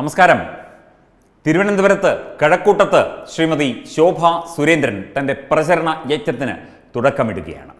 നമസ്കാരം തിരുവനന്തപുരത്ത് കഴക്കൂട്ടത്ത് ശ്രീമതി ശോഭ സുരേന്ദ്രൻ തൻ്റെ പ്രചരണ യജ്ഞത്തിന് തുടക്കമിടുകയാണ്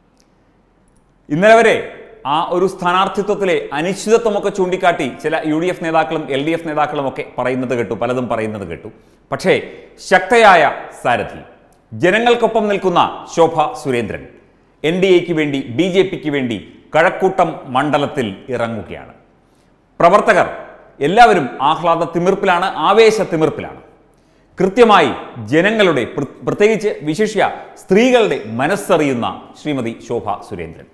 ഇന്നലെ വരെ ആ ഒരു സ്ഥാനാർത്ഥിത്വത്തിലെ അനിശ്ചിതത്വമൊക്കെ ചൂണ്ടിക്കാട്ടി ചില യു ഡി എഫ് നേതാക്കളും എൽ ഡി എഫ് നേതാക്കളും ഒക്കെ പറയുന്നത് കേട്ടു പലതും പറയുന്നത് കേട്ടു പക്ഷേ ശക്തയായ സാരഥി ജനങ്ങൾക്കൊപ്പം നിൽക്കുന്ന ശോഭ സുരേന്ദ്രൻ എൻ ഡി എക്ക് വേണ്ടി ബി ജെ പിക്ക് വേണ്ടി കഴക്കൂട്ടം മണ്ഡലത്തിൽ ഇറങ്ങുകയാണ് പ്രവർത്തകർ എല്ലാവരും ആഹ്ലാദ തിമിർപ്പിലാണ് ആവേശ തിമിർപ്പിലാണ് കൃത്യമായി ജനങ്ങളുടെ പ്ര- പ്രത്യേകിച്ച് വിശിഷ്യ സ്ത്രീകളുടെ മനസ്സറിയുന്ന ശ്രീമതി ശോഭ സുരേന്ദ്രൻ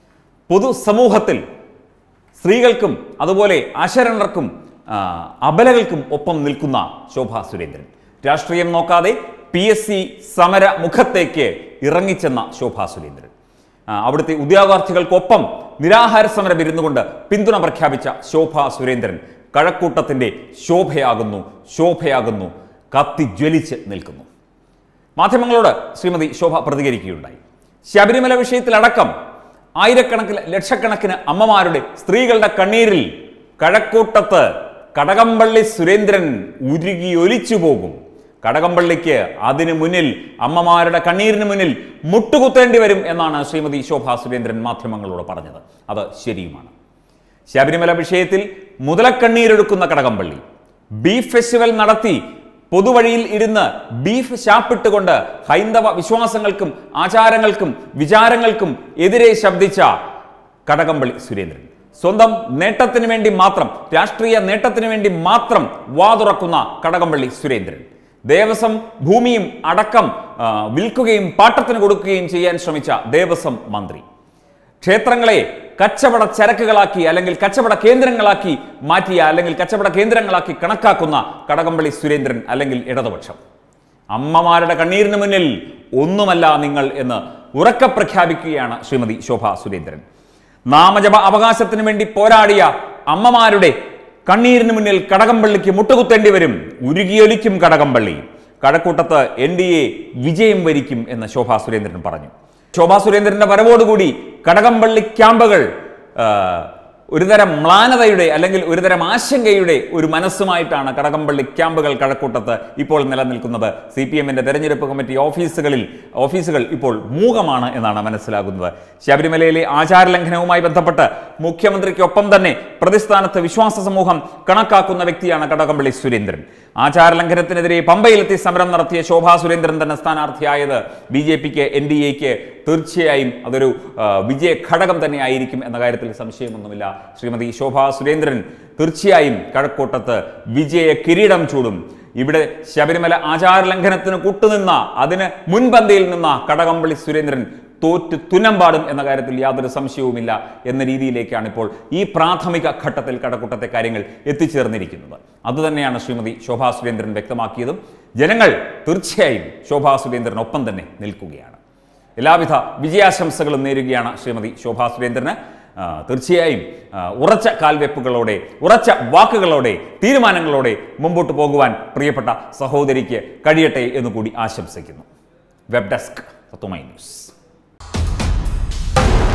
പൊതുസമൂഹത്തിൽ സ്ത്രീകൾക്കും അതുപോലെ അശരണർക്കും ആ, അബലകൾക്കും ഒപ്പം നിൽക്കുന്ന ശോഭ സുരേന്ദ്രൻ രാഷ്ട്രീയം നോക്കാതെ പി എസ് സി സമര മുഖത്തേക്ക് ഇറങ്ങിച്ചെന്ന ശോഭ സുരേന്ദ്രൻ ആ, അവിടുത്തെ ഉദ്യോഗാർത്ഥികൾക്കൊപ്പം നിരാഹാര സമരം ഇരുന്നുകൊണ്ട് പിന്തുണ പ്രഖ്യാപിച്ച ശോഭ സുരേന്ദ്രൻ കഴക്കൂട്ടത്തിന്റെ ശോഭയാകുന്നു ശോഭയാകുന്നു കത്തി ജ്വലിച്ച് നിൽക്കുന്നു മാധ്യമങ്ങളോട് ശ്രീമതി ശോഭ പ്രതികരിക്കുകയുണ്ടായി ശബരിമല വിഷയത്തിലടക്കം ആയിരക്കണക്കിന് ലക്ഷക്കണക്കിന് അമ്മമാരുടെ സ്ത്രീകളുടെ കണ്ണീരിൽ കഴക്കൂട്ടത്ത് കടകംപള്ളി സുരേന്ദ്രൻ ഉരുകിയൊലിച്ചു പോകും കടകംപള്ളിക്ക് അതിനു മുന്നിൽ അമ്മമാരുടെ കണ്ണീരിന് മുന്നിൽ മുട്ടുകുത്തേണ്ടി വരും എന്നാണ് ശ്രീമതി ശോഭ സുരേന്ദ്രൻ മാധ്യമങ്ങളോട് പറഞ്ഞത് അത് ശരിയുമാണ് ശബരിമല വിഷയത്തിൽ മുതലക്കണ്ണീരൊടുക്കുന്ന കടകംപള്ളി ബീഫ് ഫെസ്റ്റിവൽ നടത്തി പൊതുവഴിയിൽ ഇരുന്ന് ബീഫ് ശാപ്പിട്ടുകൊണ്ട് ഹൈന്ദവ വിശ്വാസങ്ങൾക്കും ആചാരങ്ങൾക്കും വിചാരങ്ങൾക്കും എതിരെ ശബ്ദിച്ച കടകംപള്ളി സുരേന്ദ്രൻ സ്വന്തം നേട്ടത്തിന് വേണ്ടി മാത്രം രാഷ്ട്രീയ നേട്ടത്തിന് വേണ്ടി മാത്രം വാതുറക്കുന്ന കടകംപള്ളി സുരേന്ദ്രൻ ദേവസ്വം ഭൂമിയും അടക്കം ആ, വിൽക്കുകയും പാട്ടത്തിന് കൊടുക്കുകയും ചെയ്യാൻ ശ്രമിച്ച ദേവസ്വം മന്ത്രി ക്ഷേത്രങ്ങളെ കച്ചവട ചരക്കുകളാക്കി അല്ലെങ്കിൽ കച്ചവട കേന്ദ്രങ്ങളാക്കി മാറ്റിയ അല്ലെങ്കിൽ കച്ചവട കേന്ദ്രങ്ങളാക്കി കണക്കാക്കുന്ന കടകംപള്ളി സുരേന്ദ്രൻ അല്ലെങ്കിൽ ഇടതുപക്ഷം അമ്മമാരുടെ കണ്ണീരിന് മുന്നിൽ ഒന്നുമല്ല നിങ്ങൾ എന്ന് ഉറക്കെ പ്രഖ്യാപിക്കുകയാണ് ശ്രീമതി ശോഭ സുരേന്ദ്രൻ നാമജപ അവകാശത്തിന് വേണ്ടി പോരാടിയ അമ്മമാരുടെ കണ്ണീരിന് മുന്നിൽ കടകംപള്ളിക്ക് മുട്ടുകുത്തേണ്ടി വരും ഉരുകിയൊലിക്കും കടകംപള്ളി കഴക്കൂട്ടത്ത് എൻ ഡി എ വിജയം വരിക്കും എന്ന് ശോഭാ സുരേന്ദ്രൻ പറഞ്ഞു ശോഭാ സുരേന്ദ്രന്റെ വരവോടുകൂടി കടകംപള്ളി ക്യാമ്പുകൾ ആ, ഒരുതരം മ്ലാനതയുടെ അല്ലെങ്കിൽ ഒരുതരം ആശങ്കയുടെ ഒരു മനസ്സുമായിട്ടാണ് കടകംപള്ളി ക്യാമ്പുകൾ കഴക്കൂട്ടത്ത് ഇപ്പോൾ നിലനിൽക്കുന്നത് സി പി എമ്മിന്റെ തെരഞ്ഞെടുപ്പ് കമ്മിറ്റി ഓഫീസുകളിൽ ഓഫീസുകൾ ഇപ്പോൾ മൂകമാണ് എന്നാണ് മനസ്സിലാകുന്നത് ശബരിമലയിലെ ആചാരലംഘനവുമായി ബന്ധപ്പെട്ട് മുഖ്യമന്ത്രിക്കൊപ്പം തന്നെ പ്രതിസ്ഥാനത്ത് വിശ്വാസ സമൂഹം കണക്കാക്കുന്ന വ്യക്തിയാണ് കടകംപള്ളി സുരേന്ദ്രൻ ആചാരലംഘനത്തിനെതിരെ പമ്പയിലെത്തി സമരം നടത്തിയ ശോഭാ സുരേന്ദ്രൻ തന്നെ സ്ഥാനാർത്ഥിയായത് ബി ജെ പിക്ക് എൻ ഡി എക്ക് തീർച്ചയായും അതൊരു ആ, വിജയ ഘടകം തന്നെ ആയിരിക്കും എന്ന കാര്യത്തിൽ സംശയമൊന്നുമില്ല ശ്രീമതി ശോഭാ സുരേന്ദ്രൻ തീർച്ചയായും കഴക്കൂട്ടത്ത് വിജയ കിരീടം ചൂടും ഇവിടെ ശബരിമല ആചാരലംഘനത്തിന് കൂട്ടുനിന്ന അതിന് മുൻപന്തിയിൽ നിന്ന കടകംപള്ളി സുരേന്ദ്രൻ തോറ്റ് തുന്നമ്പാടും എന്ന കാര്യത്തിൽ യാതൊരു സംശയവുമില്ല എന്ന രീതിയിലേക്കാണ് ഇപ്പോൾ ഈ പ്രാഥമിക ഘട്ടത്തിൽ കടക്കൂട്ടത്തെ കാര്യങ്ങൾ എത്തിച്ചേർന്നിരിക്കുന്നത് അതുതന്നെയാണ് ശ്രീമതി ശോഭാ സുരേന്ദ്രൻ വ്യക്തമാക്കിയതും ജനങ്ങൾ തീർച്ചയായും ശോഭാ സുരേന്ദ്രനൊപ്പം തന്നെ നിൽക്കുകയാണ് എല്ലാവിധ വിജയാശംസകളും നേരുകയാണ് ശ്രീമതി ശോഭാ സുരേന്ദ്രന് ആ, തീർച്ചയായും ആ, ഉറച്ച കാൽവെപ്പുകളോടെ ഉറച്ച വാക്കുകളോടെ തീരുമാനങ്ങളോടെ മുമ്പോട്ട് പോകുവാൻ പ്രിയപ്പെട്ട സഹോദരിക്ക് കഴിയട്ടെ എന്ന് കൂടി ആശംസിക്കുന്നു വെബ് ഡെസ്ക് തത്വമൈ ന്യൂസ്